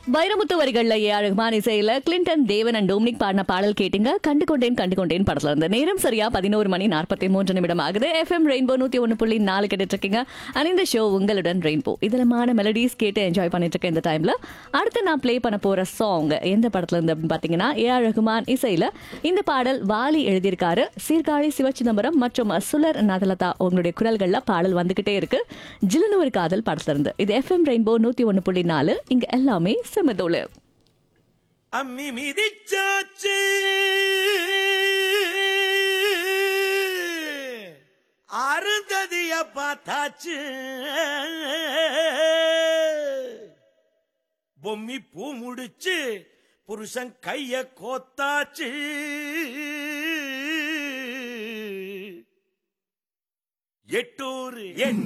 வைரமுத்து வரிகள்ல ஏ அழகுமான இசையில கிளின்டன் தேவன் அண்ட் டோமினிக் பாடின பாடல் கேட்டீங்க கண்டு கொண்டேன் கண்டு கொண்டேன் படத்துல இருந்து நேரம் சரியா பதினோரு மணி நாற்பத்தி மூன்று நிமிடம் ஆகுது எஃப்எம் ரெயின்போ நூத்தி ஒன்னு புள்ளி நாலு கேட்டுட்டு இருக்கீங்க அண்ட் இந்த ஷோ உங்களுடன் ரெயின்போ இதலமான மெலடிஸ் கேட்டு என்ஜாய் பண்ணிட்டு இருக்க இந்த டைம்ல அடுத்து நான் ப்ளே பண்ண போற சாங் எந்த படத்துல இருந்து அப்படின்னு பாத்தீங்கன்னா ஏ ரகுமான் இசையில இந்த பாடல் வாலி எழுதியிருக்காரு சீர்காழி சிவச்சிதம்பரம் மற்றும் சுலர் நதலதா உங்களுடைய குரல்கள்ல பாடல் வந்துகிட்டே இருக்கு ஜிலுனு ஒரு காதல் படத்துல இருந்து இது எஃப்எம் ரெயின்போ நூத்தி ஒன்னு புள்ளி நாலு இங்க எல்லாமே செமதோலு அம்மி மிதிச்சாச்சு அருந்ததிய பார்த்தாச்சு பொம்மி பூ முடிச்சு புருஷன் கைய கோத்தாச்சு எட்டூர் என்